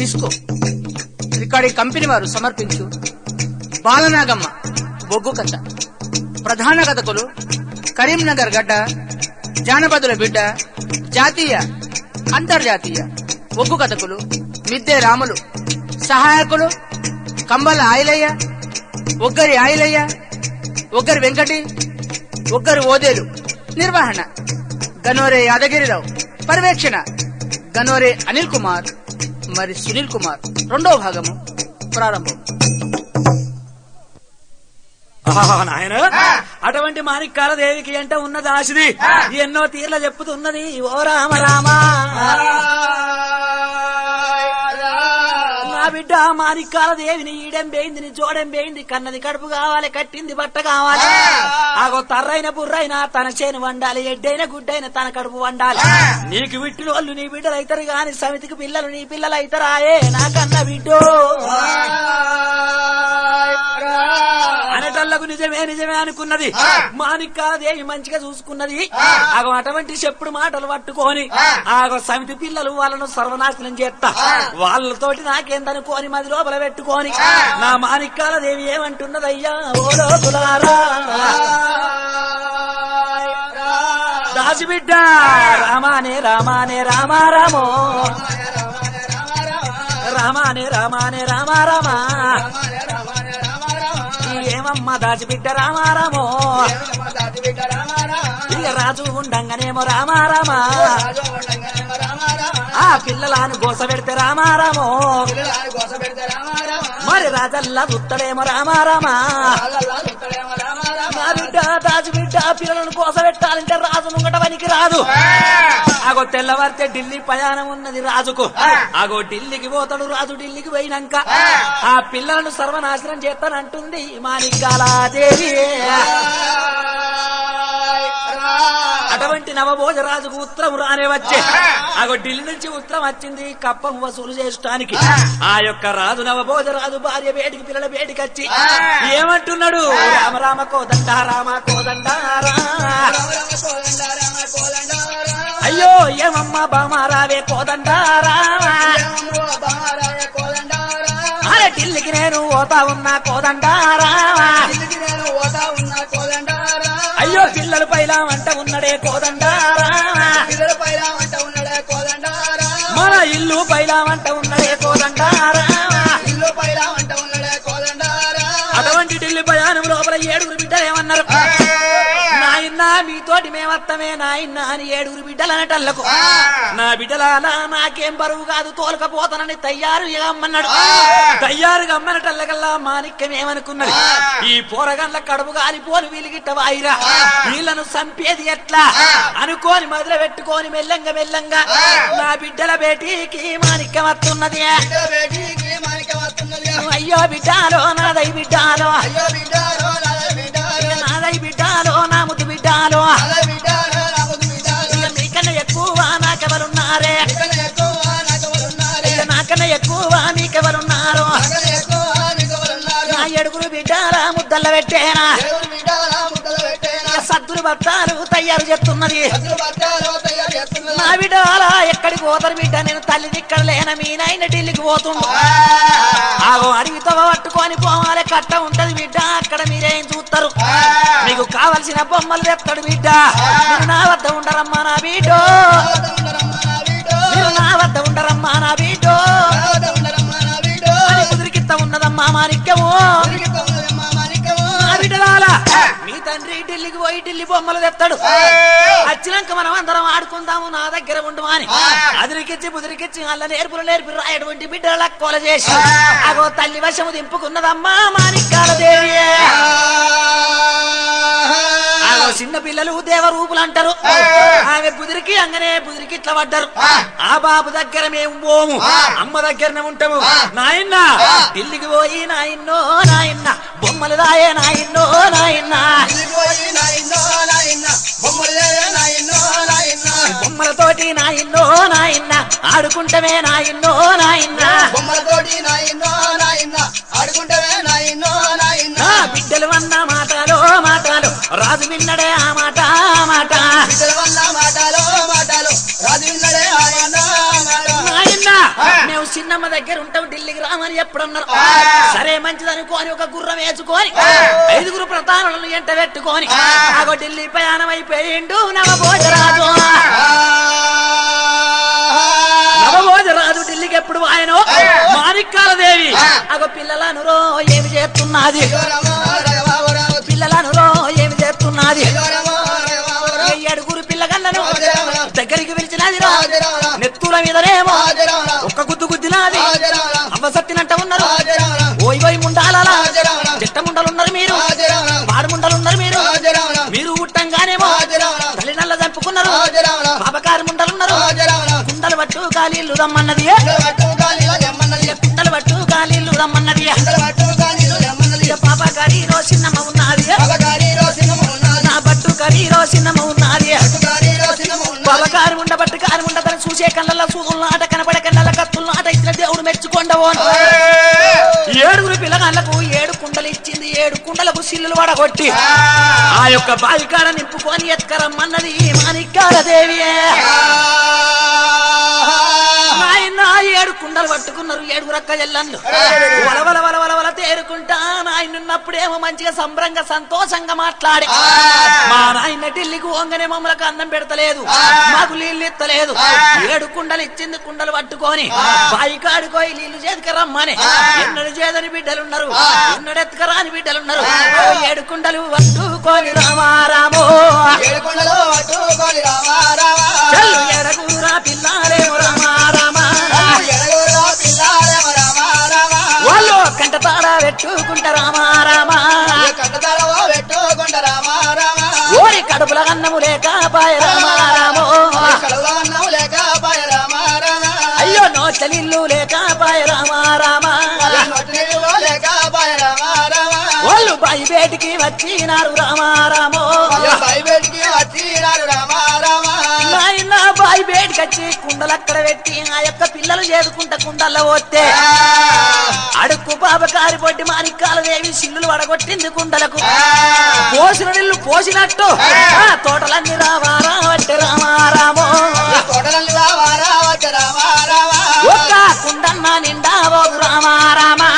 Disco recording company వారు సమర్పించు బాలనాగమ్మ బొగ్గు కథ ప్రధాన కథకులు కరీంనగర్ గడ్డ జానపదుల బిడ్డ జాతీయ అంతర్జాతీయ ఒగ్గు కథకులు మిద్దె రాములు సహాయకులు కంబల ఆయిలయ్య ఒగ్గరి ఆయిలయ్య ఒగ్గరి వెంకటి ఒగ్గరి ఓదేలు నిర్వహణ గనోరే యాదగిరిరావు పర్యవేక్షణ గనోరే అనిల్ కుమార్ మరి సునీల్ కుమార్ రెండవ భాగము ప్రారంభం ఆహా, నాయన అటువంటి మాణిక్యాల దేవికి ఎంట ఉన్నది ఆశది ఎన్నో తీర్ల చెప్పుతున్నది ఓ రామ రామ నా బిడ్డ మాణిక్యాల దేవిని ఈడెం పోయింది నీ జోడెం పోయింది కన్నది కడుపు కావాలి కట్టింది బట్ట కావాలి ఆగో తర్రైన బుర్రైన తన చేను వండాలి ఎడ్డైన గుడ్డైన తన కడుపు వండాలి నీకు విట్టిన వాళ్ళు నీ బిడ్డలు అవుతారు గాని సమితికి పిల్లలు నీ పిల్లలు అవుతారాయే నా కన్న బిడ్డో అనటల్లకు నిజమే నిజమే అనుకున్నది మాణిక్యాదేవి మంచిగా చూసుకున్నది ఆగో అటువంటి చెప్పుడు మాటలు పట్టుకొని ఆగో సమితి పిల్లలు వాళ్ళను సర్వనాశనం చేస్తా వాళ్ళతోటి నాకేందనుకోని మది లోపల పెట్టుకొని నా మాణిక్యాల దేవి ఏమంటున్నదయ్యా ఓ లోతులారా దాసిబిడ్డ రామానే రామానే రామా రామో రామానే రామానే రామా రామా ఏమమ్మా దాచిబిడ్డ రామారామో ఇక రాజు ఉండంగానేమో రామారామా ఆ పిల్లలను గోస పెడితే రామారామో మరి రాజల్లా ఉత్తడేమో రామారామా నా బిడ్డ దాచిబిడ్డ పిల్లలను కోస పెట్టాలంటే రాజు ముంగట పనికి రాదు అగో తెల్లవారితే ఢిల్లీ ప్రయాణం ఉన్నది రాజుకు అగో ఢిల్లీకి పోతాడు రాజు ఢిల్లీకి పోయినాక ఆ పిల్లలను సర్వనాశనం చేస్తానంటుంది మాణిక్యాలాదేవి అటువంటి నవభోజరాజుకు ఉత్తరం రానే వచ్చే అగో ఢిల్లీ నుంచి ఉత్తరం వచ్చింది కప్పం వసూలు చేయడానికి ఆ యొక్క రాజు నవభోజరాజు భార్య బేటికి పిల్లల బేటికి వచ్చి ఏమంటున్నాడు రామ రామ కోదండ రామ కోదండ అయ్యో ఏమమ్మా బామా రావే కోదండ రామా అరే ఢిల్లీకి నేను పోతా ఉన్నా కోదండ రామా అయ్యో పిల్లలు పైలా వంట ఉన్నడే కోదండ రామా మన ఇల్లు పైలా వంట ఉన్నడే కోదండ రామా అటువంటి ఢిల్లీ ప్రయాణం లోపల ఏడుగురు బిడ్డలు ఏమన్నారు నాయన్న మీతోటి మేమత్తమే నాయన్న అని ఏడుగురు బిడ్డలు అనటల్లకు నా బిడ్డలాలా నాకేం బరువు కాదు తోలకపోతానని తయ్యారు అమ్మన్నాడు తయ్యారుగా అమ్మనటల్లకల్లా మాణిక్యం ఏమనుకున్నది ఈ పోరగండ్ల కడుపు కాలిపోని వీలిగిట్ట వాయిరా వీళ్ళను సంపేది ఎట్లా అనుకోని మొదలు పెట్టుకొని మెల్లంగా మెల్లంగా నా బిడ్డల బేటీకి మాణిక్యం వస్తున్నది అయ్యో బిడ్డాలో నాదై బిడ్డాలో నాదై బిడ్డాలో నా ముద్దు బిడ్డాలో ఇక మీకన్నా ఎక్కువ నాకెవరున్నారే ఇక నాకన్నా ఎక్కువ మీకెవరున్నారు నా ఏడుగురు బిడ్డాల ముద్దల్ల పెట్టేనా ఇక సద్దులు బత్తాలు తయారు చేస్తున్నది నా బిడ్డ అలా ఎక్కడికి పోతారు బిడ్డ నేను తల్లిని ఇక్కడ లేన మీ నాయన ఢిల్లీకి పోతుండు ఆగో అడవితో పట్టుకొని పోవాలి కట్ట ఉంటది బిడ్డ అక్కడ మీరేం చూస్తారు మీకు కావలసిన బొమ్మలు తెస్తాడు బిడ్డ మీరు నా వద్ద ఉండరమ్మా నా బిడ్డో మీరు నా వద్ద ఉండరమ్మా నా బిడ్డో అని కుదిరికిత్త ఉన్నదమ్మా మాణిక్యము నా బిడ్డలాలా మీ తండ్రి ఢిల్లీకి పోయి ఢిల్లీ బొమ్మలు తెస్తాడు వచ్చినాక మనం అందరం ఆడుకుందాము నా దగ్గర ఉండమా అని అదిరికిచ్చి బుదిరికిచ్చి వాళ్ళ నేర్పులు నేర్పి రాయటువంటి బిడ్డల కొల చేసి అగో తల్లి వశము దింపుకున్నదమ్మా మాణిక్యాల దేవి ఆగో చిన్న పిల్లలు దేవరూపులు అంటారు ఆమె బుదిరికి అంగనే బుదిరికి ఇట్లా పడ్డారు ఆ బాబు దగ్గర మేము పోము అమ్మ దగ్గరనే ఉంటాము నాయన్న ఢిల్లీకి పోయి నాయన్నో నాయన్న బొమ్మలు రాయే నాయన్నో నాయన్న బొమ్మలతోటి నాయన్నో నాయన్న ఆడుకుంటమే నాయన్నో నాయన్న బొమ్మలతోటి నాయన్నో నాయన్న ఆడుకుంటవే నాయన్నో నాయన్న నా బిడ్డలు అన్న మాటలో మాటలు రాజు విన్నడే ఆ మాట ఆ మాట బిడ్డల వల్ల మాటలో మాటలు రాజు విన్నడే ఆయన మాట నాయన్న మేము చిన్నమ్మ దగ్గర ఉంటావు ఢిల్లీకి రామని ఎప్పుడన్నారు సరే మంచిది అనుకోని ఒక గుర్రం వేసుకొని ఐదుగురు ప్రధానులను ఎంట పెట్టుకొని ఆగో ఢిల్లీ ప్రయాణం అయిపోయిండు నవభోజరాజు నవభోజరాజు ఢిల్లీకి ఎప్పుడు ఆయన మాణిక్కాల దేవి ఆగో పిల్లలను రో ఏమి చేస్తున్నది పిల్లలను రో ఏమి చేస్తున్నది ఈ ఏడుగురు పిల్లగళ్ళను దగ్గరికి పిలిచినది రా నెత్తుల మీదనేమో ఒక్క గుద్దు గుద్దినాది అవ్వ సత్తినట్ట ఉన్నారు ఓయ్ ఓయ్ ముండాలా చెట్ట ముండలున్నారు మీరు పాడు ముండలున్నారు మీరు మీరు ఉట్టంగానేమో తల్లి నల్ల చంపుకున్నారు పాపకారి ముండలున్నారు కుండలు పట్టు కాలీళ్ళు రమ్మన్నది ఇక కుండలు పట్టు కాలీళ్ళు రమ్మన్నది ఇక పాపకారి రో చిన్నమ్మ ఉన్నది నా పట్టు కరీ రో చిన్నమ్మ ఉన్నది పాపకారి ఉండ పట్టు కారి ఉండ తన చూసే కళ్ళల్లో చూసులు ఆట కనపడే కళ్ళ కత్తులు ఆట ఇచ్చిన దేవుడు మెచ్చుకోండవు ఏడుగురు పిల్లగాళ్ళకు ఏడు కుండలు ఇచ్చింది ఏడు కుండలకు సిల్లులు వడగొట్టి ఆ యొక్క బావికాడ నింపుకొని ఎత్కరమ్మన్నది మాణిక్యాల దేవియే నాయన ఏడు కుండలు పట్టుకున్నారు ఏడుగురు అక్క చెల్లన్లు వల వల వల వల వల తేరుకుంటా నాయన ఉన్నప్పుడేమో మంచిగా సంబరంగా సంతోషంగా మాట్లాడి మా నాయన ఢిల్లీకి ఓంగనే మమ్మలకు అన్నం పెడతలేదు మాకు నీళ్ళు ఇత్తలేదు ఏడు కుండలు ఇచ్చింది కుండలు పట్టుకొని బాయి కాడుకోయి నీళ్లు చేతికి రమ్మని ఎన్నడు చేదని బిడ్డలున్నారు ఎన్నడు ఎత్తుకరాని బిడ్డలున్నారు ఏడు కుండలు పట్టుకొని రామారామో చెల్లు ఎడగురా పిల్లారేమో రామారామా వాళ్ళు కంట తాడ పెట్టుకుంటా రామారామా ఓరి కడుపుల అన్నము లేక పాయ రామారామో అయ్యో నోచలిల్లు లేక పాయ రామారామా వాళ్ళు బాయి బయటికి వచ్చినారు రామారామో నాయన బాయి బయటికి వచ్చి కుండలు అక్కడ పెట్టి ఆ యొక్క పిల్లలు చేసుకుంటా కుండల్లో పోతే అడుక్కు పాప కారి పొట్టి మాణిక్కాల దేవి సిల్లులు వడగొట్టింది కుండలకు పోసిన నీళ్లు పోసినట్టు ఆ తోటలన్నీ రావారా వట్టి రామారామో ఒక్క కుండన్న నిండా పోదు రామారామా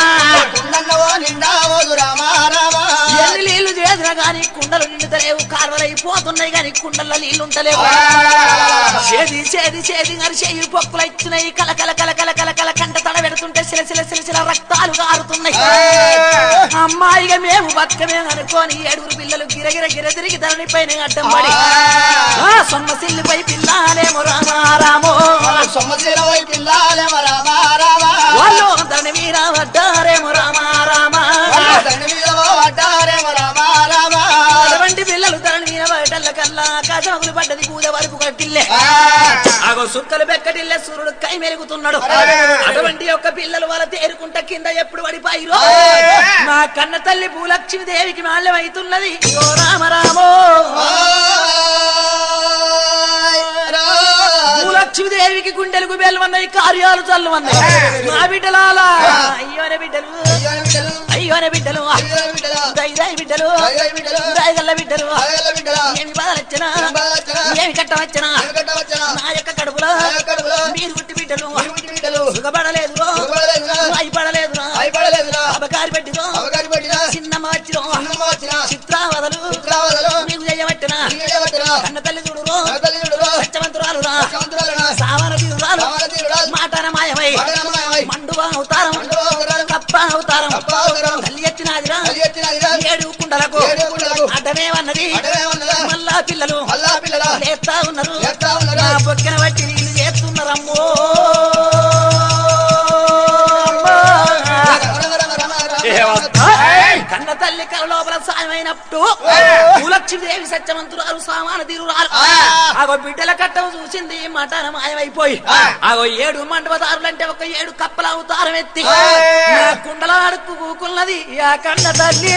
ఎన్ని నీళ్లు చేసినా గాని కుండలు నిండుతలేవు కాలువలైపోతున్నాయి గాని కుండల్లో నీళ్లు ఉంటలేవు చేది చేది చేది గారి చేయి పొక్కులు ఇచ్చినాయి కల కల కల కల కల కల కంట తడ పెడుతుంటే సిల సిల సిల సిల రక్తాలు కారుతున్నాయి అమ్మాయిగా మేము బతుకమే అనుకోని ఏడుగురు పిల్లలు గిరగిర గిర తిరిగి ధరణి పైన అడ్డం పడి ఆ సొమ్మ సిల్లిపై పిల్లాలేమో రామారామో వాళ్ళు ధరణి మీద పడ్డారేమో రామారామా అటువంటి పిల్లలు ధరణి మీద పడ్డల్ల కల్లా ఆకాశములు పడ్డది కూల వరకు కట్టిల్లే అగో సుక్కలు బెక్కటిల్లే సూర్యుడు కై మెరుగుతున్నాడు అటువంటి యొక్క పిల్లలు వాళ్ళ తేరుకుంట కింద ఎప్పుడు పడిపోయిరో నా కన్న తల్లి భూలక్ష్మి దేవికి మాల్యం అవుతున్నది ఓ రామరామో భూలక్ష్మి దేవికి గుండెలకు బెల్లమన్నాయి కార్యాలు చల్లమన్నాయి నా బిడ్డలాలా అయ్యోనే బిడ్డలు అయ్యోనే బిడ్డలు దైదాయి బిడ్డలు దయగల్ల బిడ్డలు ఏమి బాధలొచ్చినా ఏమి కట్టవచ్చినా నా యొక్క కడుపులో మీరు పుట్టి బిడ్డలు సుఖపడలేదు భయపడలేదు అబకారి పెట్టిదో చిన్నమ్మ వచ్చిన చిత్రావదలు నీకు చేయబట్టిన కన్న తల్లి చూడు సత్యవంతురాలు రా సావన తీరురాలు మాటన మాయమై మండువా అవతారం కప్ప అవతారం తల్లి ఎత్తినాదిరా ఏడు కుండలకు అడ్డమేమన్నది మళ్ళా పిల్లలు లేస్తా ఉన్నారు నా పొక్కిన బట్టి నీళ్ళు చేస్తున్నారమ్మో కన్న తల్లి కల లోపల సాయమైనప్పుడు భూలక్ష్మీదేవి సత్యవంతురాలు సామాన తీరురాలు ఆగో బిడ్డల కట్టం చూసింది మటన మాయమైపోయి ఆగో ఏడు మండపదారులంటే ఒక ఏడు కప్పల అవతారం ఎత్తి నా కుండల అడుక్కు కూకున్నది ఆ కన్న తల్లి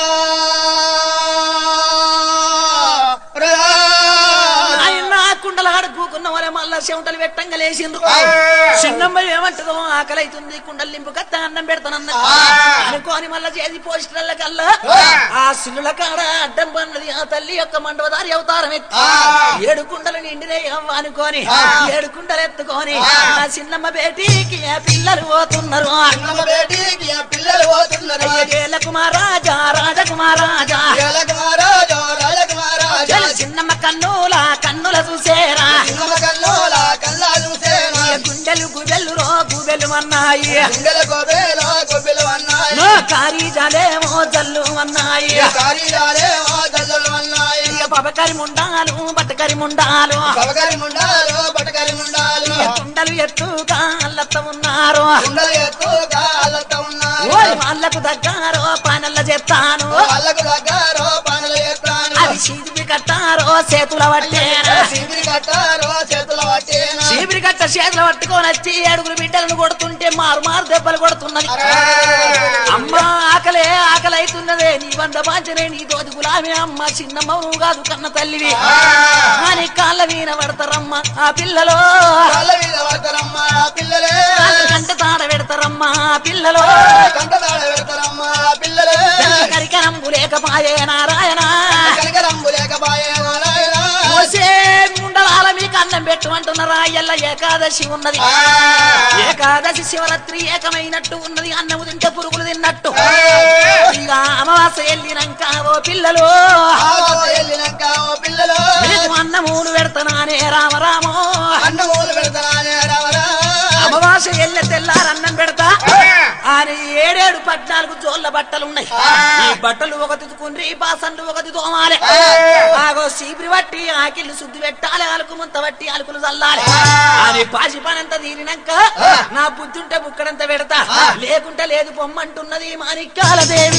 ఆయన కుండల నాడు కూకున్న వాళ్ళ మళ్ళా చెమటలు పెట్టంగా లేచిండ్రు చిన్నమ్మ ఏమంటదో ఆకలి అవుతుంది కుండలు నింపు కత్త అన్నం పెడతానన్న అనుకోని మళ్ళా చేసి పోస్టర్ల కల్లా ఆ సిల్లుల కాడ అడ్డం పన్నది ఆ తల్లి యొక్క మండవదారి అవతారం ఎత్తి ఏడు కుండలు నిండినే అవ్వ అనుకోని ఏడు కుండలు ఎత్తుకొని ఆ చిన్నమ్మ బేటీకి ఆ పిల్లలు పోతున్నారు చిన్నమ్మ బేటీకి ఆ పిల్లలు పోతున్నారు అయ్యేల కుమారాజా రాజకుమారాజా రాజకుమారాజు రాజకుమారాజు చెల చిన్నమ్మ కన్నుల కన్నుల చూసేరా చిన్నమ్మ కల్లోల కల్లా చూసేనా గుండెలు గుబెలు రో గుబెలు అన్నాయి గుండెల గోబేలో గొబ్బెలు అన్నాయి నో కారీ జాలేమో జల్లు అన్నాయి కారీరాలే ఆ గల్లలు అన్నాయి ఇక పబకరి ముండాలు బట్టకరి ముండాలు బవకరి ముండాలు బటకరి ముండాలు ఇక కుండలు ఎత్తుగా అల్లత్త ఉన్నారు గుండెలు ఎత్తుగా అల్లత ఉన్నారు ఓయ్ వాళ్ళకు దగ్గారో పానల్ల చెప్తాను వాళ్ళకు దగ్గర పనులు ఎత్తాను అది చీదిపి కట్టారో చేతుల పట్టేనా సింగిరి కట్టారు చేతుల పట్టేనా చీపిరి కట్ట చేతులు పట్టుకొని వచ్చి ఏడుగురు బిడ్డలను కొడుతుంటే మారు మారు దెబ్బలు కొడుతున్నది అమ్మ ఆకలే ఆకలి అవుతున్నదే నీ వంద బాంచనే నీ తోటి గులామి అమ్మ చిన్నమ్మ నువ్వు కాదు కన్న తల్లివి అని కాళ్ళ వీణ పడతారమ్మ ఆ పిల్లలో కాళ్ళ మీద పడతారమ్మా పిల్లలే కంట తాడ పెడతారమ్మ ఆ పిల్లలో కంటదాడ పెడతారమ్మా పిల్లలే కరికరంబు లేకపాయే నారాయణ కనకరంబు లేకపాయే నారాయణ మోసే ముండలాల మీకు అన్నం పెట్టు అంటున్నారా ఎల్ల ఏకాదశి ఉన్నది ఏకాదశి శివరాత్రి ఏకమైనట్టు ఉన్నది అన్నము తింటే పురుగులు తిన్నట్టు ఇక అమావాస్య వెళ్ళినాక ఓ పిల్లలు ఆవాస వెళ్ళినాక ఓ పిల్లలు మీకు అన్నమూలు పెడతానానే రామరామో అన్నమూలు పెడతానే రావరా అమావాస్య వెళ్ళే తెల్లారు అన్నం పెడతా ఆయన ఏడేడు పద్నాలుగు జోళ్ళ బట్టలు ఉన్నాయి ఈ బట్టలు ఒక తితుకుండ్రి బాసన్లు ఒక తోమాలి ఆగో సీపిరి పట్టి ఆకిళ్ళు శుద్ధి పెట్టాలి అలుకు ముంత పట్టి అలుకులు చల్లాలి అని పాసి పనంతా తీరినాక నా బుద్ధి ఉంటే బుక్కడంత పెడతా లేకుంటే లేదు పొమ్మంటున్నది మాణిక్యాల దేవి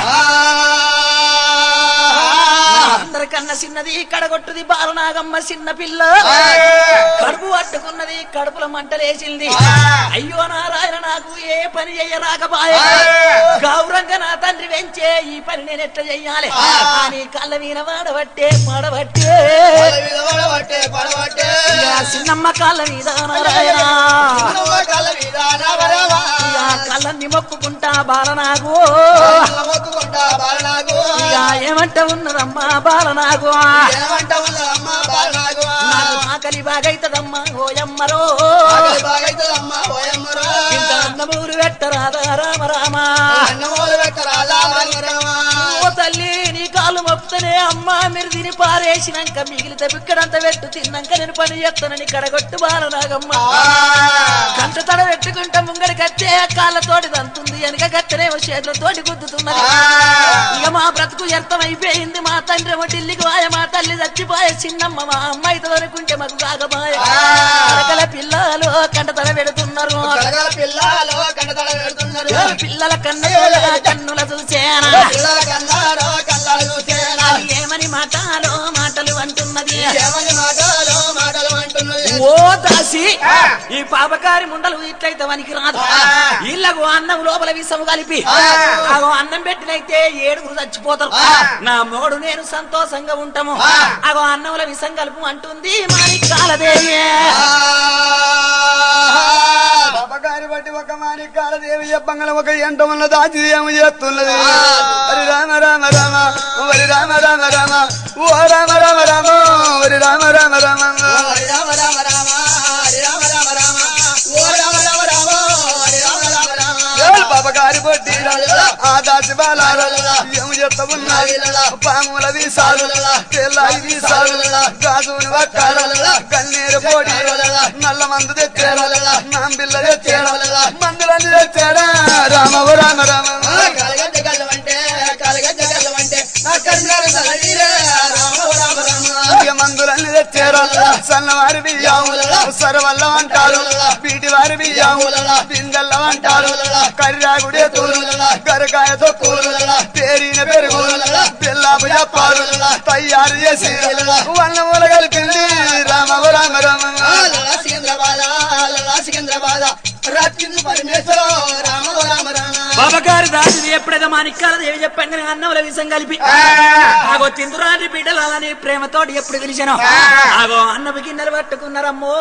అందరికన్నా చిన్నది కడగొట్టుది బాలనాగమ్మ చిన్న పిల్ల కడుపు పట్టుకున్నది కడుపులో మంటలేసింది అయ్యో నారాయణ నాకు ఏ పని చెయ్యరాకపాయే గౌరంగా నా తండ్రి పెంచే ఈ పని నేను ఎట్లా చెయ్యాలి అని కళ్ళ వీణ వాడబట్టే పడబట్టే వాళ్ళ మీద పడబట్టే పడబట్టే ఇక చిన్నమ్మ కాళ్ళ మీద నారాయణ చిన్నమ్మ కాళ్ళ మీద రావరావా ఇక కళ్ళన్ని మొక్కుకుంటా బాలనాగు మొక్కుకుంటా బాలనాగు ఇక ఏమంట ఉన్నదమ్మా బాలనాగు ఏమంట ఉన్నదమ్మా బాలనాగు నాకు ఆకలి బాగైతదమ్మా ఓయమ్మరో ఆకలి బాగైతుందమ్మా ఓయమ్మరా ఇంత అన్నమూరు పెట్టరాదా రామ రామ అన్నమూలు పెట్టరాదా రామరామా ఓ తల్లి నీ కాలు మొప్తనే అమ్మా మీరు తిని పారేసినాక మిగిలితే బిక్కడంత పెట్టు తిన్నాక నేను పని చేస్తానని కడగొట్టు బాలనాగమ్మ కంట తడ పెట్టుకుంటా ముంగడి కత్తే కాళ్ళతోటి దంతుంది వెనక కత్తెనేమో చేతులతోటి గుద్దుతున్నది ఇక మా బ్రతుకు వ్యర్థమైపోయింది మా తండ్రి ఏమో ఢిల్లీకి వాయ మా తల్లి చచ్చిపోయే చిన్నమ్మ మా అమ్మాయితో అనుకుంటే మాకు కాకపాయ అరకల పిల్లలు కంట తడ పెడుతున్నారు కడగల పిల్లలు కంటతడ పెడుతున్నారు పిల్లల కన్నుల కన్నుల చూసేనా పిల్లల కన్నారో కళ్ళాలు చూసేనా అది ఏమని మాటలు మాటలు అంటున్నది ఏమని మాటలు మాటలు అంటున్నది ఓ దాసి ఈ పాపకారి ముండలు ఇట్లయితే వనికి రాదు ఇళ్ళకు అన్నం లోపల విషము కలిపి అగో అన్నం పెట్టినైతే ఏడుగురు చచ్చిపోతారు నా మొగడు నేను సంతోషంగా ఉంటాము అగో అన్నంలో విషం కలుపు అంటుంది మాణిక్యాలదేవి పాపకారి బట్టి ఒక మాణిక్యాల దేవి చెప్పంగల ఒక ఎంట ఉన్న దాచి ఏమి చేస్తున్నది హరి రామ రామ రామ హరి రామ రామ రామ ఓ రామ రామ రామ హరి రామ రామ రామ హరి రామ రామ రామ హరి రామ రామ రామ ఓ రామ రామ రామ హరి రామ రామ రామ ఏడు పాపకారి బట్టి ఆ దాచి బాలారు ఏమి చేస్తా ఉన్నది పాముల వీసాలు తెల్లాయి వీసాలు గాజుని వక్కాలు కన్నీరు పోటీ నల్ల మందు తెచ్చారు నాంబిల్ల తెచ్చారు మందులన్నీ తెచ్చారా రామ ఓ రామ రామ కలగజ్జ కళ్ళమంటే కలగజ్జ కళ్ళమంటే నా కన్నారు సలహీరే రామ రామ రామ ఇక మందులన్నీ తెచ్చారు సన్నవారి బియ్యం సరవల్ల అంటారు పీటి వారి బియ్యం పిందల్ల అంటారు కర్రాగుడే తూరు గరకాయ తొక్కులు పేరిన పెరుగు పిల్లాపు చెప్పారు తయారు చేసి వన్నముల కలిపింది రామ ఓ రామ రామ సికింద్రాబాద్ సికింద్రాబాద్ రచ్చింది పరమేశ్వర రామ రామ రామ బాబగారి దాసి ఎప్పుడైతే మాణిక్యాల దేవి చెప్పండి అన్నముల విషం కలిపి ఆగో తిందురాని బిడ్డలు అలాని ప్రేమతోటి ఎప్పుడు పిలిచాను ఆగో అన్నవి గిన్నెలు పట్టుకున్నారమ్మో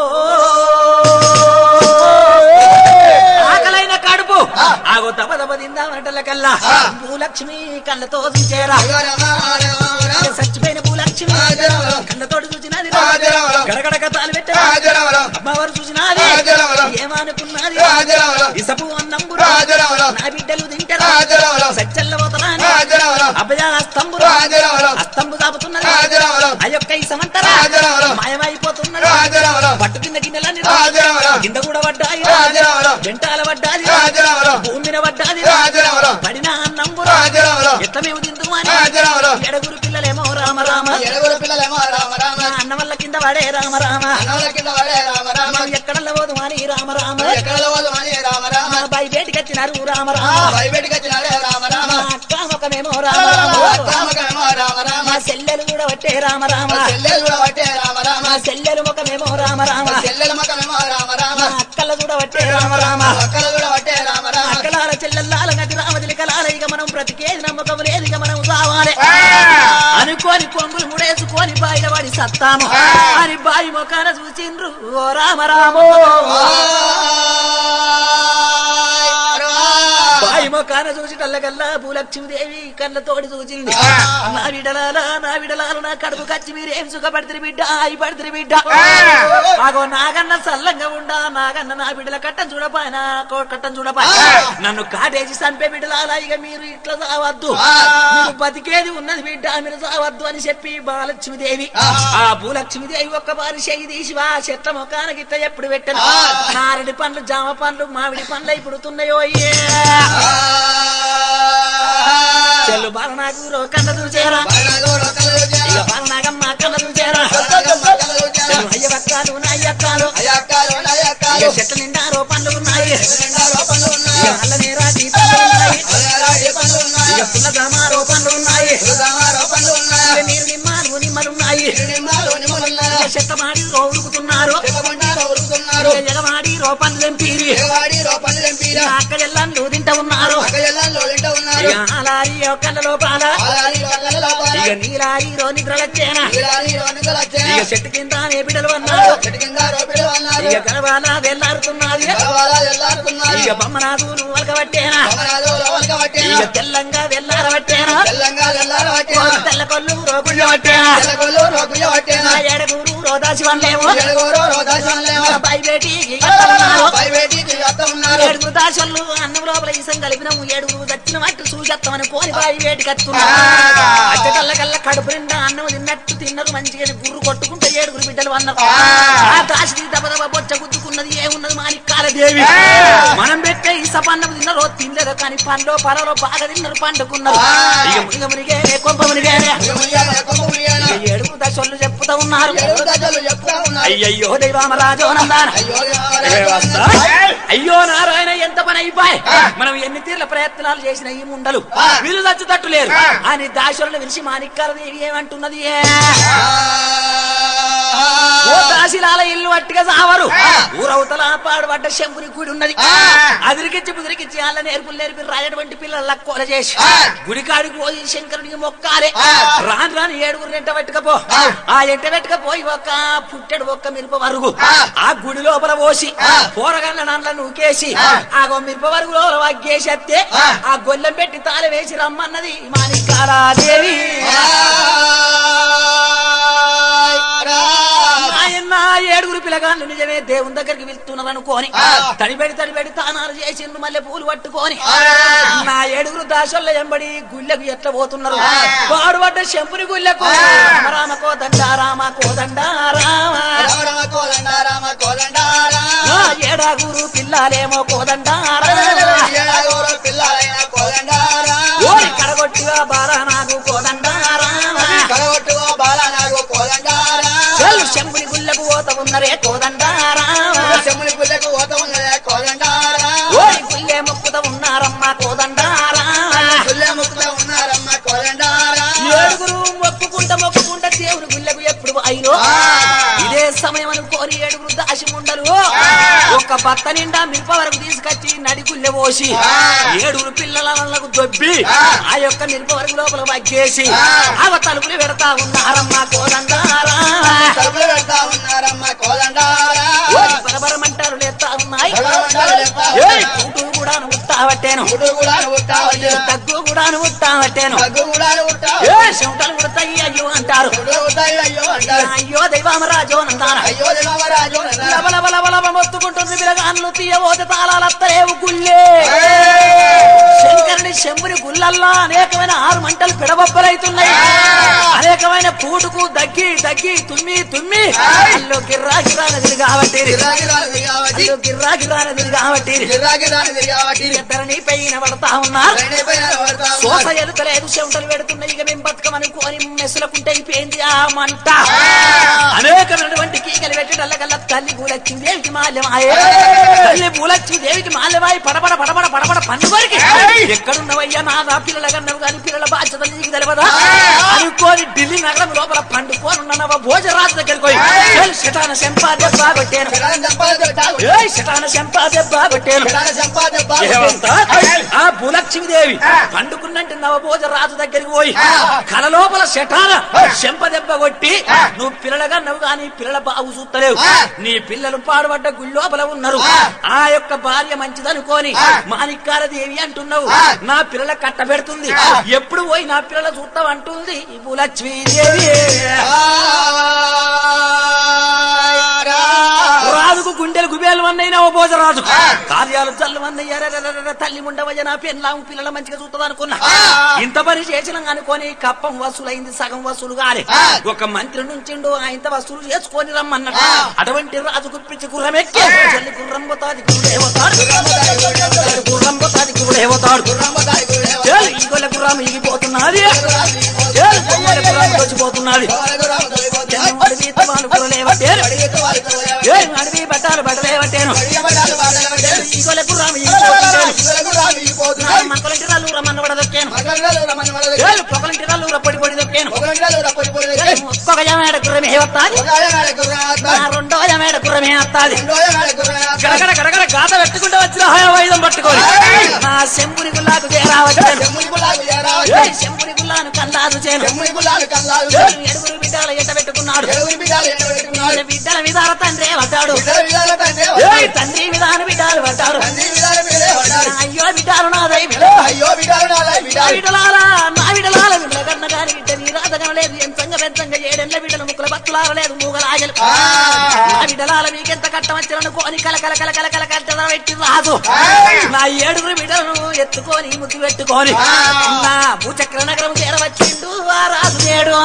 ఆకలైన కడుపు ఆగో దబ దబ తిందామనటల్ల కల్లా భూలక్ష్మి కళ్ళతో చూచేరా చచ్చిపోయిన భూలక్ష్మి కళ్ళతోటి చూసినది గడగడ కథాలు పెట్టరా అమ్మవారు చూసినది ఏమనుకున్నది ఇసపు అన్నంబు నా బిడ్డలు తింటారా సచ్చల్ల పోతరాని అభయ స్తంభు అస్తంభు కాపుతున్నది ఆ యొక్క ఈ సమంతరా మాయమైపోతున్నది పట్టు కింద గిన్నెలన్నీ కింద కూడా పడ్డాయి వెంటాల పడ్డాది భూమిన పడ్డాది పడిన అన్నంబు ఎట్ల మేము తిందుమని ఎడగురు పిల్లలేమో రామ రామ నా అన్న వల్ల కింద పడే రామ రామ మనం ఎక్కడ పోదు అని రామ రామ మా బాయి బయటికి వచ్చినారు రామ రామ మా అక్క ముఖమేమో రామ రామ మా చెల్లెలు కూడా పట్టే రామ రామ మా చెల్లెలు ముఖమేమో రామ రామ మా అక్కల కూడా పట్టే రామ రామ అక్కలాల చెల్లెల్లాల నటి రామదిలి కలాల ఇక మనం బ్రతికేది నమ్మకం లేదు ఇక మనం కావాలి అనుకోని కొంగులు ముడేసుకొని బాయిల పడి సత్తాము అని బాయి ముఖాన చూసిండ్రు ఓ రామ రామో బాయి ముఖాన చూసిటల్లకల్లా భూలక్ష్మీదేవి కళ్ళతోటి చూసింది నా విడలాల నా విడలాల నా కడుపు కచ్చి మీరేం సుఖపడితే బిడ్డ ఆయి పడితే బిడ్డ ఆగో నాగన్న సల్లంగా ఉండా నాగన్న నా బిడ్డల కట్టం చూడపా నా కో- కట్టం చూడపా నన్ను కాటేసి చంపే బిడ్డలాల ఇక మీరు ఇట్లా సావద్దు మీరు బతికేది ఉన్నది బిడ్డ మీరు సావద్దు అని చెప్పి బాలక్ష్మీదేవి ఆ భూలక్ష్మీదేవి ఒక్క బారి చెయ్యి తీసి ఆ చెట్ల ముఖానికి ఇట్లా ఎప్పుడు పెట్టను నారడి పండ్లు జామ పండ్లు మామిడి పండ్లు ఇప్పుడుతున్నాయో చెల్లు బాల నాకు రో కన్న చూసేరా ఇక బాల నాగమ్మ కన్న చూసేరా చెల్లు అయ్య వక్కాలు నా అయ్యక్కాలు ఇక చెట్ల నిండా రో పండ్లు ఉన్నాయి ఇక అల్ల నీరా పండ్లు ఉన్నాయి ఇక పుల్ల జామ రో పండ్లు ఉన్నాయి ఇక నీరు నిమ్మలు నిమ్మలున్నాయి ఇక చెట్ల మాడి రో ఉరుకుతున్నారు ఇక ఎగమాడి రో పండ్లు తెంపీరి ఇక అక్కడెల్లందు తింటా ఉన్నారు ఇక అలారి కళ్ళ లోపాల ఇక నీలారి రో నిద్రలచ్చేనా ఇక చెట్టు కింద నే బిడ్డలు అన్నారు ఇక గర్వాల వెళ్ళారుతున్నది ఇక బొమ్మనాథు నువ్వు వలకబట్టేనా ఇక తెల్లంగా వెళ్ళారబట్టేనా తెల్ల కొల్లు రోగుళ్ళు పట్టేనా ఏడగూరు రోదాసి వన్లేమో బయబేటి ఏడుగురు దాసోళ్ళు అన్నం లోపల ఈసం కలిపినాము ఏడుగురు దచ్చిన మట్టు చూసేస్తామని కోని బాయి వేటి కత్తున్నా అచ్చటల్ల కల్లా కడుపు నిండా అన్నం తిన్నట్టు తిన్నారు మంచిగా గుర్రు కొట్టుకుంటే ఏడుగురు బిడ్డలు అన్నారు ఆ దాసి దెబ్బ దెబ్బ బొచ్చ గుద్దుకున్నది ఏమున్నది మాణిక్కాల దేవి మనం పెట్టే ఈ సపన్నం తిన్నారో తినలేదో కానీ పండ్లో పరలో బాగా తిన్నారు పండుకున్నారు ఇక మునిగ మునిగే కొంప మునిగే ఇక ఏడుగురు దశలు చెప్పుతా ఉన్నారు అయ్యయ్యో దైవామరాజో నందాన అయ్యో నారాయణ ఎంత పని అయిపోయి మనం ఎన్ని తీర్ల ప్రయత్నాలు చేసిన ఈ ముండలు వీళ్ళు చచ్చుతట్టు లేరు అని దాసులను విలిచి మాణిక్కాల దేవి ఏమంటున్నది ఏ? ఓ దాసిలాల ఇల్లు అట్టిగా సావరు ఊరవతల పాడుబడ్డ శంకుని గుడి ఉన్నది అదిరికిచ్చి బుదిరికిచ్చి వాళ్ళ నేర్పులు నేర్పి రాయటువంటి పిల్లల కొల చేసి గుడికాడికి పోయి శంకరునికి మొక్కాలే రాను రాను ఏడుగురు ఎంట పెట్టుకపో ఆ ఎంట పెట్టుకపోయి ఒక పుట్టెడు ఒక్క మిరప వరుగు ఆ గుడి లోపల పోసి పోరగల్ల నాన్న నూకేసి ఆ మిరప వరుగు లోపల వగ్గేసి అత్తే ఆ గొల్లెం పెట్టి తాళ వేసి రమ్మన్నది మాణిక్యాలాదేవి ఆయన ఏడుగురు పిల్లగాళ్ళు నిజమే దేవుని దగ్గరికి వెళ్తున్నారు అనుకోని తడిబెడి తడిబెడి తానాలు చేసిండ్రు మళ్ళీ పూలు పట్టుకొని నా ఏడుగురు దాసోళ్ళ ఎంబడి గుళ్ళకు ఎట్లా పోతున్నారు పాడుపడ్డ శంపుని గుళ్ళకు రామ రామ కోదండ రామ కోదండ రామ నా ఏడాగురు పిల్లలేమో కోదండ ఓరి కడగొట్టిగా బాల నాకు కోదండ రామ చెల్లు శంపుని గుళ్ళకు పోత ఉన్నరే కోదండ రామ ఓరి గుళ్ళే మొక్కుత ఉన్నారమ్మ కోదండ రామ ఏడుగురు మొక్కుకుంట మొక్కుకుంట దేవుని గుళ్ళకు ఎప్పుడు అయిరో ఇదే సమయం అనుకోని ఏడుగురు దాసి ఉండలు ఒక్క బత్త నిండా మిరప వరకు తీసుకొచ్చి నడిగుల్లె పోసి ఏడుగురు పిల్లల వాళ్ళకు దొబ్బి ఆ యొక్క మిరప వరకు లోపల వగ్గేసి అవ తలుపులు పెడతా ఉన్నారమ్మా కోదండారా తలుపులు పెడతా ఉన్నారమ్మ కోదండారా ఓరి బరబరమంటారు లేస్తా ఉన్నాయి బరబరమంటారు లేస్తా ఏయ్, కూతురు కూడా ఉట్టావట్టేను గుడు కూడా ఉట్టావట్టే తగ్గు కూడా ఉట్టావట్టేను తగ్గు కూడా ఉట్టావు ఏ చెమటలు ఉడతాయి అయ్యో అంటారు గుడు ఉట్టాయి అయ్యో అంటారు అయ్యో దైవామరాజో నందాన అయ్యో దేవరాజు లబ లబ లబ లబ మొత్తుకుంటుంది పిల్లగాన్లు తీయబోతే తాళాలత్తలేవు గుల్లే శంకరుని శంభుని గుల్లల్లా అనేకమైన ఆరు మంటలు పిడబొబ్బలైతున్నాయి అనేకమైన పూటుకు దగ్గి దగ్గి తుమ్మి తుమ్మి అల్లు గిర్రా గిర్రా నదిలి కాబట్టి గిరాకి రాని కాబట్టి అల్లు గిర్రా గిర్రా నదిలి కాబట్టి గిరాకి రాని కాబట్టి ఇద్దరిని పైన పడతా ఉన్నారు రెండైపోయిన పడతా సోస ఎలుతలేదు చెమటలు పెడుతున్నాయి ఇక మేము బతుకమని కోరి మెసులకుంటే అయిపోయింది ఆ మంట అనేకమైనటువంటి కీకలు పెట్టడల్లకల్లా తల్లి పూలచ్చి దేవికి మాల్యమాయే తల్లి పూలచ్చి దేవికి మాల్యమాయి పడబడ పడబడ పడబడ పండుగరికి ఎక్కడున్నవయ్యా నా నా పిల్లల కన్నావు కానీ పిల్లల బాధ్యత నీకు తెలియదా అనుకోని ఢిల్లీ నగరం లోపల పండుకోనున్నవ భోజరాజు దగ్గరికి పోయి "ఏయ్, శటాన శంపా దెబ్బ కొట్టాను గిరాని సంపాదించావు ఏయ్, శటాన శంపా దెబ్బ కొట్టాను గిరాని సంపాదించావు ఏమంటా? ఆ భూలక్ష్మీదేవి పండుకున్నంటే నవభోజ రాజు దగ్గరికి పోయి కల లోపల శటాన చెంప దెబ్బ కొట్టి నువ్వు పిల్లలుగా నవ్వు గాని పిల్లల బాగు చూస్తలేవు నీ పిల్లలు పాడుపడ్డ గుళ్ళోపల ఉన్నారు ఆ యొక్క భార్య మంచిదనుకోని మాణిక్కాల దేవి అంటున్నావు నా పిల్లల కట్ట పెడుతుంది ఎప్పుడు పోయి నా పిల్లల చూస్తావు అంటుంది ఈ భూలక్ష్మీదేవి రాజుకు గుండెలు గుబేలు అన్నయ్య నవభోజ రాజు కార్యాలు చల్లు అన్నయ్య తల్లి ఉండవయ్య నా పెళ్ళాము పిల్లల మంచిగా చూస్తుంది అనుకున్నా ఇంత పని చేసిన అనుకోని కప్పం వసూలైంది సగం వసూలు కాలే ఒక మంత్రి నుంచిండు ఇంత వసూలు చేసుకొని రమ్మన్నట్టు అటువంటి రాజు గుప్పించి గుర్రం ఎక్కి చెల్లి గుర్రం పోతాది గురుడేవతాడు గుర్రం పోతాది గురుడేవతాడు ఏయ్, ఈ గొల్ల గుర్రం ఇగిపోతున్నది ఏయ్, కొమ్మల గుర్రం వచ్చిపోతున్నది అడవి వాళ్ళు గుర్రలేవటేను ఏయ్, అడవి బట్టాలు బట్టలేవటేను ఈ గొల్ల గుర్రం ఇగిపోతున్నాను నా మక్కలంటి రాళ్ళు రమ్మన్న కూడా దొక్కాను ఏళ్ళు పొగలంటి రాళ్ళు పొడి పొడి దొక్కాను ఏయ్, ఒక్కొక్క జమేడ గుర్రమే వస్తాది నా రెండో జమేడ గుర్రమే వస్తాది గడగడ గడగడ గాత పెట్టుకుంటూ వచ్చిన హాయవాయుధం పట్టుకొని నా శంభుని గుల్లాకు చేరావచ్చాను ఏయ్, శంభుని గుల్లాను కల్లాదు చేను ఏయ్, ఎడుగురు బిడ్డల ఎంట పెట్టుకున్నాడు ఈయన బిడ్డల విధాల తండ్రి పడ్డాడు ఏయ్, తండ్రి విధాన బిడ్డలు పడ్డాడు అయ్యో బిడ్డలు నాదై బిడ్డ అయ్యో బిడ్డాలు నాలై నా బిడ్డాలు బిడ్డలారా నా బిడ్డలాల బిడ్డల కన్న గాని బిడ్డ నీ రాతగం లేదు ఎంతంగా పెద్దంగా ఏడెళ్ళ బిడ్డల ముక్కుల బతులార లేదు మూగలాగలు నా బిడ్డలాల మీకెంత కట్టం వచ్చిననుకోని కల కల కల కల కల కట్ట పెట్టి రాదు నా ఏడుగురు బిడ్డలను ఎత్తుకొని ముద్దు పెట్టుకొని నా భూచక్ర నగరం చేరవచ్చిండు ఆ రాజు నేడు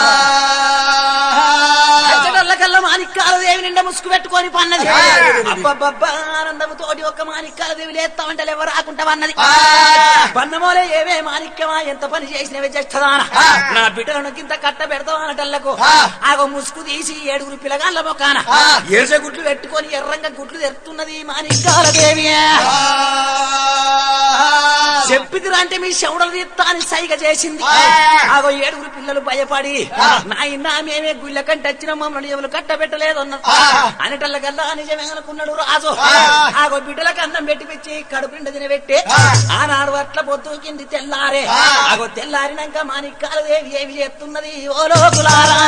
కల్లా మాణిక్కాల దేవి నిండా ముసుగు పెట్టుకొని పన్నది అబ్బబ్బబ్బా ఆనందము తోటి ఒక మాణిక్కాల దేవి లేస్తామంటే ఎవరు రాకుంటావన్నది పన్నమోలే ఏవే మాణిక్యమా ఎంత పని చేసినవే చేస్తదాన నా బిడ్డలను కింద కట్ట పెడతావు అనటల్లకు ఆగో ముసుగు తీసి ఏడుగురు పిల్లగాళ్ళ మొక్కాన ఎర్ర గుట్లు పెట్టుకొని ఎర్రంగా గుట్లు తెరుతున్నది మాణిక్కాల దేవి చెప్పిదిరా అంటే మీ శవుడలు తీస్తా అని సైగ చేసింది ఆగో ఏడుగురు పిల్లలు భయపడి నాయన మేమే గుళ్ళ కంటే వచ్చిన మమ్మల్ని ఎవరు కట్టబెట్టలేదు అన్నారు అనటల్లకల్లా నిజమే అనుకున్నాడు రాజు ఆగో బిడ్డలకు అన్నం పెట్టి పెట్టి కడుపుండ తినబెట్టి ఆనాడు అట్ల పొద్దు కింది తెల్లారే ఆగో తెల్లారినాక మాణిక్కాలు దేవి ఏవి చేస్తున్నది ఓ లోకులారా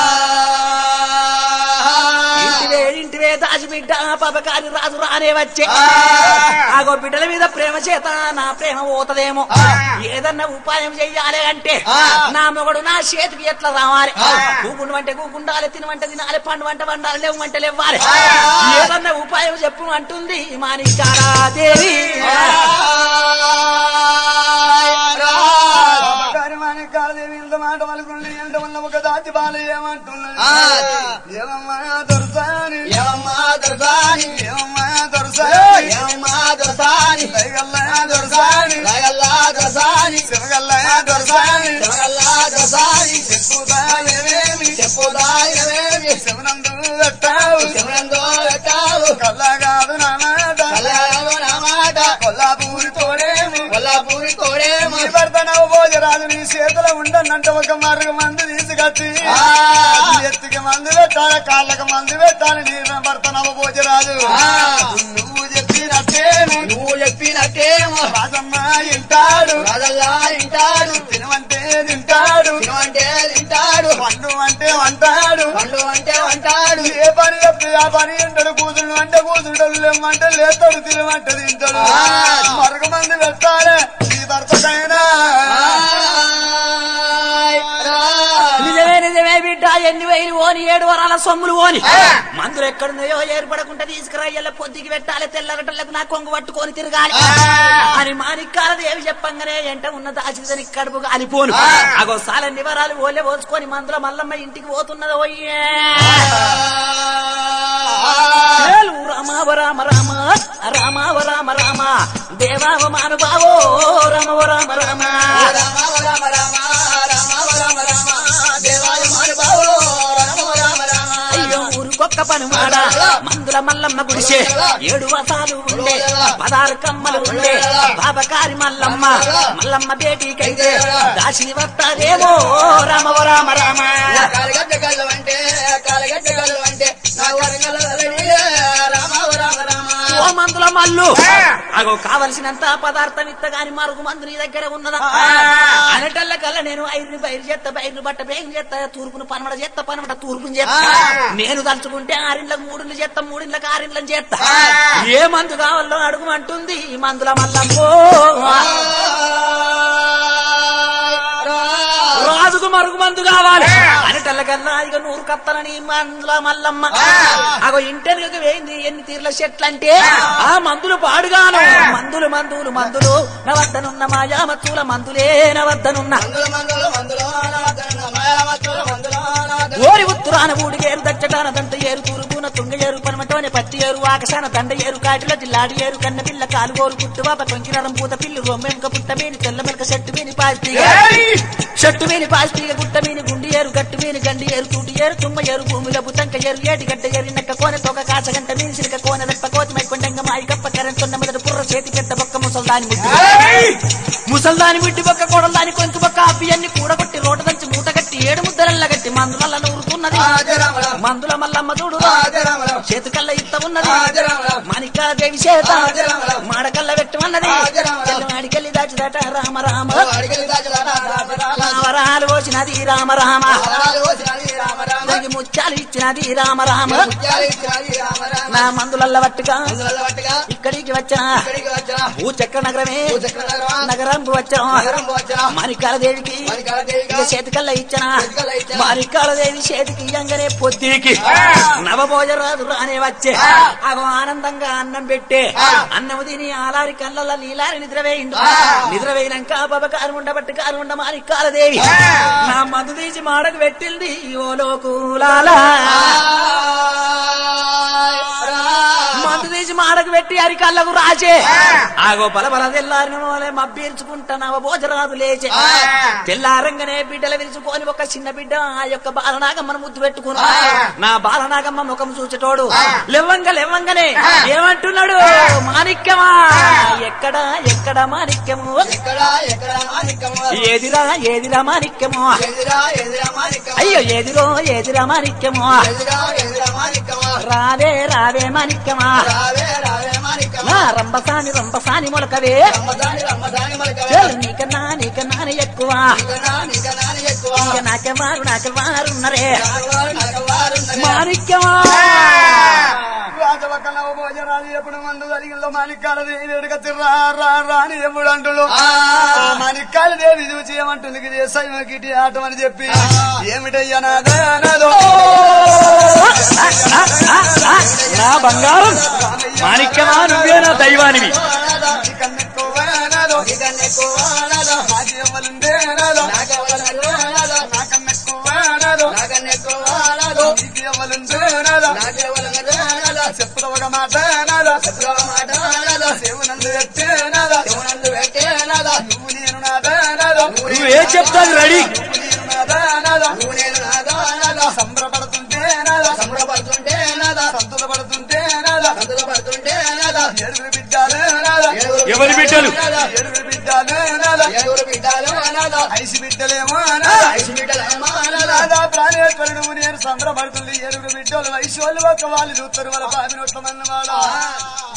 ఇంటివే ఇంటివే దాచి బిడ్డ పబకారి రాజు రానే వచ్చే ఆగో బిడ్డల మీద ప్రేమ చేత నా ప్రేమ పోతదేమో ఏదన్నా ఉపాయం చెయ్యాలి అంటే నా మొగడు నా చేతికి ఎట్లా రావాలి కూకుండు అంటే కూకుండాలి తినవంట తినాలి పండు వంట వండాలి లేవు వంట లేవాలి ఏదన్నా ఉపాయం చెప్పు అంటుంది మాణిక్యాలా దేవి కార్యమాని కాలదేవి ఇంత మాట వలుకుండి ఎంత వల్ల ఒక దాచి బాలు ఏమంటున్నది ఏమమ్మా దొరసాని ఏమమ్మా దొరసాని ఏమమ్మా దొరసాని ఏమమ్మా దొరసాని దయగల్లా దొరసాని దయగల్లా దొరసాని శివగల్లా దొరసాని దయగల్లా దొరసాని చెప్పుదాయనేమి చెప్పుదాయనవేమి శివనందు పెట్టావు శివనందో పెట్టావు కల్లా కాదు నా మాట కలయాలో నా మాట కొల్లాపూరి తోడేమి కొల్లాపూరి కోడేమో నీ భర్త నవ్వు భోజరాజు నీ చేతిలో ఉండనంటే ఒక మార్గం మంది తీసుకు కట్టి ఎత్తుకి మందు పెట్టాలి కాళ్ళకి మందు పెట్టాలి నీరు పడతానవ భోజరాజు నువ్వు చెప్పినట్టే నువ్వు చెప్పినట్టేమో రాజమ్మ ఇంటాడు రాజల్లా వింటాడు తినమంటే తింటాడు తినమంటే తింటాడు పండు అంటే వంటాడు పండు అంటే అంటాడు ఏ పని చెప్తే ఆ పని అంటాడు కూతురు అంటే కూతురు లేమంటే లేస్తాడు తినమంటే తింటాడు మరొక మంది పెట్టాలి ఈ భర్తకైనా నిజమే నిజమే బిడ్డ ఎన్ని వేలు ఓని ఏడు వరాల సొమ్ములు ఓని మందులు ఎక్కడున్నాయో ఏర్పడకుండా తీసుకురా ఎల్ల పొద్దుకి పెట్టాలి తెల్లగట్టలకు నా కొంగు పట్టుకొని తిరగాలి అని మాణిక్కాల దేవి చెప్పంగానే ఎంట ఉన్న దాచిదని కడుపు అలిపోను అగో సాలన్ని వరాలు ఓలే పోసుకొని మందుల మల్లమ్మ ఇంటికి పోతున్నది ఓయ్యే ఏలు రామావ రామ రామ రామావ రామ రామ దేవావ మానుభావో రామవ రామ రామ రామ రామ రామ రామ రామ రామ దేవాయ మనుభావో రామ రామ రామ అయ్యో ఊరుకొక్క పని మాడ మందుల మల్లమ్మ గుడిసే ఏడు వసాలు ఉండే పదారు కమ్మలు ఉండే బాబకారి మల్లమ్మ మల్లమ్మ బేటీకైతే దాసిని వస్తాదేమో రామవ రామ రామ కాలగడ్డ కళ్ళు అంటే కాలగడ్డ కళ్ళు అంటే నా వరంగల్ రామ రామ రామ ఓ మందుల మల్లు అగో కావలసినంత పదార్థం ఇత్తగాని మరుగు మందు నీ దగ్గర ఉన్నదా అనటల్ల కల్లా నేను ఐరుని బయలు చేత్త బయలు బట్ట బేగం చేత్త తూర్పును పనమడ చేత్త పనమట తూర్పుని చేత్త నేను తలుచుకుంటే ఆరిండ్లకు మూడిండ్లు చేత్త మూడిండ్లకు ఆరిండ్లను చేత్త ఏ మందు కావాలో అడుగుమంటుంది ఈ మందుల మల్లమ్మో రాజుకు మరుగు మందు కావాలి అనటల్ల కల్లా ఇక నూరు కత్తలని మందుల మల్లమ్మ అగో ఇంటెనక వేయింది ఎన్ని తీర్ల చెట్లంటే ఆ మందులు పాడుగాను మందులు మందులు మందులు నా వద్దనున్న మాయామత్తుల మందులే నా వద్దనున్న మందుల మందుల మందుల నావద్దనున్న మాయామత్తుల మందుల నావద్దనున్న ఓరి ఉత్తరాన ఊడిగేరు దచ్చటాన దంత ఏరు తూరుపున తుంగ ఏరు పనమటోనే పత్తి ఏరు ఆకసాన దండ ఏరు కాటిలో జిల్లాడి ఏరు కన్న పిల్ల కాలుగోరు పుట్టువాప కొంకినరం పూత పిల్లు రొమ్మెంక పుట్టమేని తెల్ల మెలక చెట్టు మీని పాల్తీగ చెట్టు మీని పాల్తీగ గుట్ట మీని గుండి ఏరు గట్టు మీని గండి ఏరు తూటి ఏరు తుమ్మ ఏరు భూమిలో బుతంక ఏరు ఏటి గడ్డ ఏరు నక్క కోన తోక కాచగంట మీని సిలిక కోన రెప్ప కోతి మైకొండంగ మాయి కప్ప కరెంటున్న మొదటి పుర్ర చేతి పెద్ద బొక్క ముసల్దాని ముద్దు ముసల్దాని మిట్టి బొక్క కొడల్దాని కొంచెం బొక్క అబ్బియన్ని కూడగొట్టి రోట దంచి మూట కట్టి ఏడు ముద్దరల్ల గట్టి మందుల నూరుతున్నది రాజరామరావు మందుల మల్లమ్మ చూడు రాజరామరావు చేతికల్ల ఇత్త ఉన్నది రాజరామరావు మాణికా దేవి చేత రాజరామరావు మాడకల్ల పెట్టమన్నది రాజరామరావు అడికెళ్ళి దాచిదట రామ రామ అడిగలి దాచలాట రాజరామ వరాలు పోసినది రామ రామ వరాలు పోసినది రామ రామ దానికి ముత్యాలు ఇచ్చినది రామ రామ ముత్యాలు ఇచ్చినది రామ రామ నా మందులల్ల పట్టుగా మందుల పట్టుగా ఇక్కడికి వచ్చిన ఇక్కడికి వచ్చిన భూచక్ర నగరమే భూచక్ర నగరం నగరంకు వచ్చాం నగరంకు వచ్చిన మాణికాల దేవికి మణికాల దేవిగా ఇక చేతికల్లా ఇచ్చన చేతికల్లా ఇచ్చన. మాణికాల దేవి చేతికి ఇయ్యంగానే పొద్దుకి నవభోజరాజు రానే వచ్చే అగో ఆనందంగా అన్నం పెట్టే అన్నం తిని ఆలారి కళ్ళ నీలారి నిద్రవేయిండు నిద్రవేయినాక బాబ కారు ఉండబట్టి కారు ఉండ మాణికాల దేవి నా మందు తీసి మాడకు పెట్టింది ఓ లోకులాలా మందు తీసి మాడకు పెట్టి అరికళ్ళకు రాచే ఆగో బల బల తెల్లారిన మోలే మబ్బీర్చుకుంటా నవ భోజరాదు లేచే తెల్లారంగానే బిడ్డలు విరుచుకొని ఒక చిన్న బిడ్డ ఆ యొక్క బాలనాగమ్మను ముద్దు పెట్టుకున్నా నా బాలనాగమ్మ ముఖం చూచటోడు లెవ్వంగ లెవ్వంగనే ఏమంటున్నాడు మాణిక్యమా ఎక్కడ ఎక్కడ మాణిక్యము ఎక్కడ ఎక్కడ మాణిక్యము ఏదిరా ఏదిరా మాణిక్యము ఎదురా ఎదురా మాణిక్యము అయ్యో ఏదిరో ఏదిరా మాణిక్యము ఎదురా ఎదురా మాణిక్యము రావే రావే మాణిక్యమా రావే రావే మాణిక్యము నా రంబసాని రంబసాని మొలకవే రమ్మదాని రమ్మదాని మలకవే చెల్ నీకన్నా నీకన్నా ఎక్కువ నీకన్నా నీకన్నా ఎక్కువ ఇక నాకెవారు నాకెవారున్నరే నాగవారు నాగవారున్నరే. మాణిక్యమా రాజవక్కల భోజనాలు ఎప్పుడు మందు కలిగిందో మాణిక్యాల దేవి ఎడుగతి రా రా రాని ఎప్పుడు అంటుడు మాణిక్యాల దేవి చూసి ఏమంటుంది ఇది సైమకిటి ఆటం అని చెప్పి ఏమిటయ్యా నాదో నా బంగారం మాణిక్యమా నువ్వే నా దైవానివి కన్నెక్కువనాదో నీకన్నెక్కువానదో, నాకెవ్వలుండేనాదో నాకెవలనదో, నాకన్నెక్కువనాదో నాకన్నెక్కువానదో, నీకు ఎవ్వలుండేనాదో నాకెవలనదో, చెప్పుద ఒక మాట నాదో చెప్పుల మాటనదో, దేవునందు ఎత్తేనాదో శివునందు పెట్టేనదో, నువ్వు నేను నాదానాదో నువ్వే చెప్తాను రెడీ నువ్వు నేను నాదానాదో నువ్వు నేను నాదోనదో, సంబరపడుతుంటేనాదో సంబరపడుతుంటేనదో, సంతోషపడుతుంటేనాదో సంతోషపడుతుంటేనదో, ఏడుగురు బిడ్డలేనాదో ఏడుగురు ఎవరి బిడ్డలు? బిడ్డలేనదో, ఏడుగురు బిడ్డలేనాదో ఏడుగురు బిడ్డలేనదో, ఐసి బిడ్డలేమో ఐసి బిడ్డలేమో అనాథ. రాధా ప్రాణేశ్వరుడు నేను సంబరపడుతుంది ఏడుగురు బిడ్డలు వయసు వాళ్ళు ఒక వాళ్ళు చూస్తారు వాళ్ళ బాబి నోట్ల మన్నవాడు